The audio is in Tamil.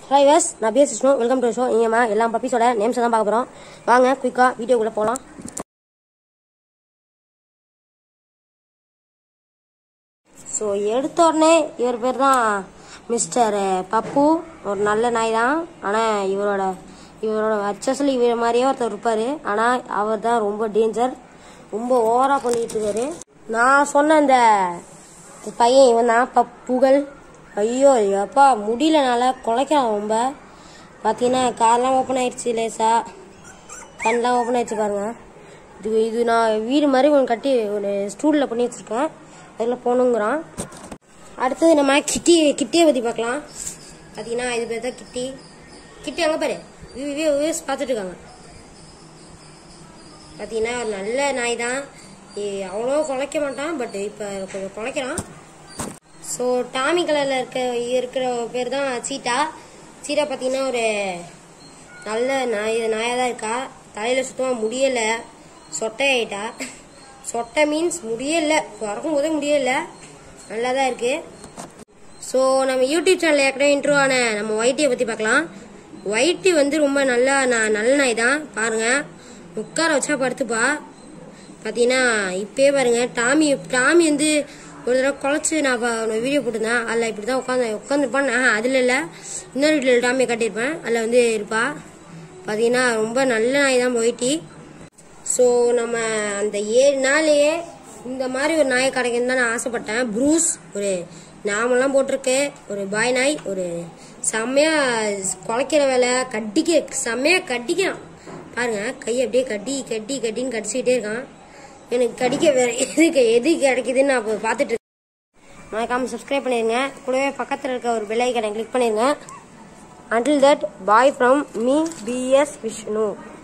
ஹாய் நான் P S Vishnu welcome to show இங்கே எல்லா பப்பீஸோட நேம்ஸை தான் பார்க்க போகிறோம் வாங்க குயிக்காக வீடியோக்குள்ளே போகலாம் ஸோ எடுத்த உடனே இவர் பேர் தான் மிஸ்டர் பப்பு ஒரு நல்ல நாய் தான் ஆனால் இவரோட இவரோட அச்சஸில் இவர் மாதிரியே ஒருத்தர் இருப்பார் ஆனால் அவர் தான் ரொம்ப டேஞ்சர் ரொம்ப ஓவராக பண்ணிட்டு இருக்காரு நான் சொன்ன அந்த பையன் இவன் தான் பப் புகழ் ஐயோ எப்பா முடியலனால குலைக்கிறான் ரொம்ப பார்த்தீங்கன்னா கார்லாம் ஓப்பன் ஆயிடுச்சு லேசா கண்ணெலாம் ஓப்பன் ஆயிடுச்சு பாருங்க இது இது நான் வீடு மாதிரி ஒன்று கட்டி ஒரு ஸ்டூலில் பண்ணி வச்சுருக்கேன் அதில் போகணுங்கிறான் அடுத்தது நம்ம கிட்டி கிட்டியை பற்றி பார்க்கலாம் பார்த்தீங்கன்னா இது பேர் தான் கிட்டி கிட்டி அங்கே பாரு வியூஸ் பார்த்துட்டு இருக்காங்க பார்த்தீங்கன்னா ஒரு நல்ல நாய் தான் இ- அவ்வளோ குலைக்க மாட்டான் பட் இப்போ கொஞ்சம் குலைக்கிறான் ஸோ டாமி கலரில் இருக்க இருக்கிற பேர் தான் சீட்டா சீட்டா பார்த்தீங்கன்னா ஒரு நல்ல நாய் நாயாக தான் இருக்கா தலையில் சுத்தமாக முடியலை சொட்டை ஆயிட்டா சொட்டை மீன்ஸ் முடியல பிறக்கும் போதே முடியல நல்லா தான் இருக்கு ஸோ நம்ம யூடியூப் சேனல் ஏற்கனவே இன்ட்ரோ ஆன நம்ம ஒயிட்டியை பற்றி பார்க்கலாம் ஒயிட்டி வந்து ரொம்ப நல்லா நான் நல்ல நாய் தான் பாருங்க உட்கார வச்சா படுத்துப்பா பார்த்தீங்கன்னா இப்பயே பாருங்க டாமி டாமி வந்து ஒரு தடவை குழச்சி நான் வீடியோ போட்டிருந்தேன் அதில் இப்படி தான் உட்காந்து உட்காந்துருப்பான் அதில் இல்லை இன்னொரு வீட்டில் டாமியை கட்டியிருப்பேன் அதில் வந்து இருப்பா பார்த்தீங்கன்னா ரொம்ப நல்ல நாய் தான் ஒயிட்டி ஸோ நம்ம அந்த ஏழு நாளையே இந்த மாதிரி ஒரு நாய் கிடைக்குன்னு தான் நான் ஆசைப்பட்டேன் ப்ரூஸ் ஒரு நாமெல்லாம் போட்டிருக்கு ஒரு பாய் நாய் ஒரு செம்மையா குலைக்கிற வேலை கட்டிக்க செம்மையா கட்டிக்கிறான் பாருங்க கை அப்படியே கட்டி கட்டி கட்டின்னு கடிச்சிக்கிட்டே இருக்கான் எனக்கு கடிக்க வேற எது எது கிடைக்குதுன்னு நான் இப்போ பார்த்துட்டு இருக்கேன் மறக்காம சப்ஸ்கிரைப் பண்ணிருங்க கூடவே பக்கத்தில் இருக்க ஒரு பெல் ஐக்கனை கிளிக் பண்ணிருங்க until that bye from me bs vishnu